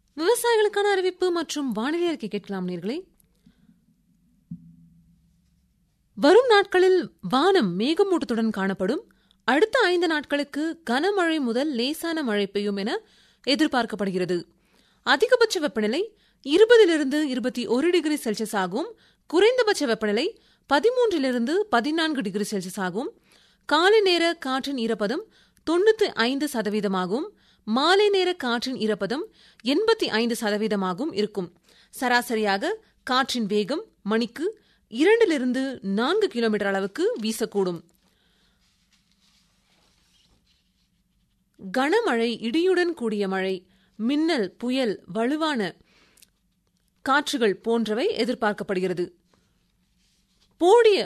விவசாயிகளுக்கான அறிவிப்பு மற்றும் வானிலை அறிக்கை கேட்கலாம் நேர்களே வரும் நாட்களில் வானம் மேகமூட்டத்துடன் காணப்படும் அடுத்த ஐந்து நாட்களுக்கு கனமழை முதல் லேசான மழை பெய்யும் என எதிர்பார்க்கப்படுகிறது அதிகபட்ச வெப்பநிலை இருபதிலிருந்து இருபத்தி ஒரு டிகிரி செல்சியஸ் ஆகும் குறைந்தபட்ச வெப்பநிலை பதிமூன்றிலிருந்து பதினான்கு டிகிரி செல்சியஸ் ஆகும் காலை நேர காற்றின் ஈரப்பதம் தொண்ணூத்தி ஐந்து சதவீதமாகும் மாலை நேர காற்றின் ஈரப்பதம் எண்பத்தி ஐந்து சதவீதமாகவும் இருக்கும் சராசரியாக காற்றின் வேகம் மணிக்கு இரண்டிலிருந்து நான்கு கிலோமீட்டர் அளவுக்கு வீசக்கூடும் கனமழை இடியுடன் கூடிய மழை மின்னல் புயல் வலுவான காற்றுகள் போன்றவை எதிர்பார்க்கப்படுகிறது போடிய